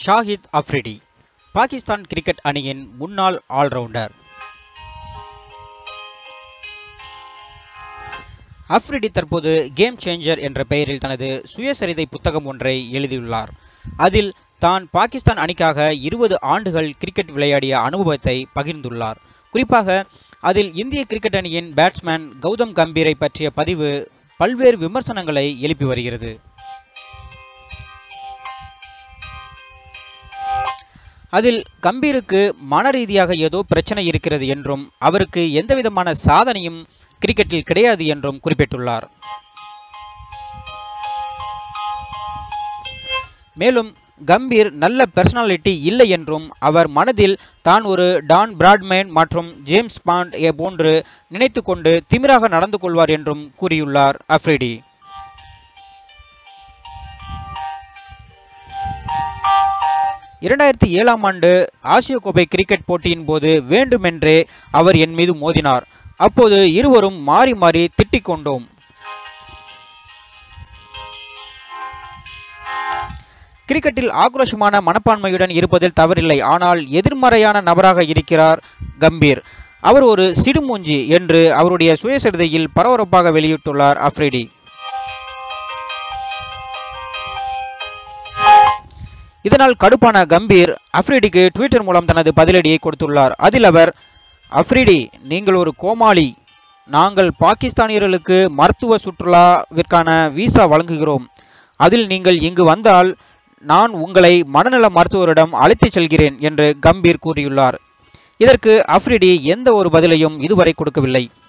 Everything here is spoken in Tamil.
ஷாஹித் அஃப்ரிடி பாகிஸ்தான் கிரிக்கெட் அணியின் முன்னாள் ஆல்ரவுண்டர் அஃப்ரிடி தற்போது கேம் சேஞ்சர் என்ற பெயரில் தனது சுயசரிதை புத்தகம் ஒன்றை எழுதியுள்ளார் அதில் தான் பாகிஸ்தான் அணிக்காக இருபது ஆண்டுகள் கிரிக்கெட் விளையாடிய அனுபவத்தை பகிர்ந்துள்ளார் குறிப்பாக அதில் இந்திய கிரிக்கெட் அணியின் பேட்ஸ்மேன் கௌதம் கம்பீரை பற்றிய பதிவு பல்வேறு விமர்சனங்களை எழுப்பி வருகிறது அதில் கம்பீருக்கு மன ரீதியாக ஏதோ பிரச்சனை இருக்கிறது என்றும் அவருக்கு எந்தவிதமான சாதனையும் கிரிக்கெட்டில் கிடையாது என்றும் குறிப்பிட்டுள்ளார் மேலும் கம்பீர் நல்ல பெர்சனாலிட்டி இல்லை என்றும் அவர் மனதில் தான் ஒரு டான் பிராட்மேன் மற்றும் ஜேம்ஸ் பாண்ட் போன்று நினைத்து கொண்டு திமிராக நடந்து கொள்வார் என்றும் கூறியுள்ளார் அஃப்ரிடி இரண்டாயிரத்தி ஏழாம் ஆண்டு ஆசிய கோப்பை கிரிக்கெட் போட்டியின் போது வேண்டுமென்றே அவர் என் மீது மோதினார் அப்போது இருவரும் மாறி மாறி திட்டிக் கொண்டோம் கிரிக்கெட்டில் ஆக்ரோஷமான மனப்பான்மையுடன் இருப்பதில் தவறில்லை ஆனால் எதிர்மறையான நபராக இருக்கிறார் கம்பீர் அவர் ஒரு சிடுமூஞ்சி என்று அவருடைய சுயசரிதையில் பரபரப்பாக வெளியிட்டுள்ளார் அஃப்ரிடி இதனால் கடுப்பான கம்பீர் அஃப்ரிடிக்கு ட்விட்டர் மூலம் தனது பதிலடியை கொடுத்துள்ளார் அதில் அவர் அஃப்ரிடி நீங்கள் ஒரு கோமாளி நாங்கள் பாகிஸ்தானியர்களுக்கு மருத்துவ சுற்றுலாவிற்கான விசா வழங்குகிறோம் அதில் நீங்கள் இங்கு வந்தால் நான் உங்களை மனநல மருத்துவரிடம் அழைத்துச் செல்கிறேன் என்று கம்பீர் கூறியுள்ளார் இதற்கு அஃப்ரிடி எந்த ஒரு பதிலையும் இதுவரை கொடுக்கவில்லை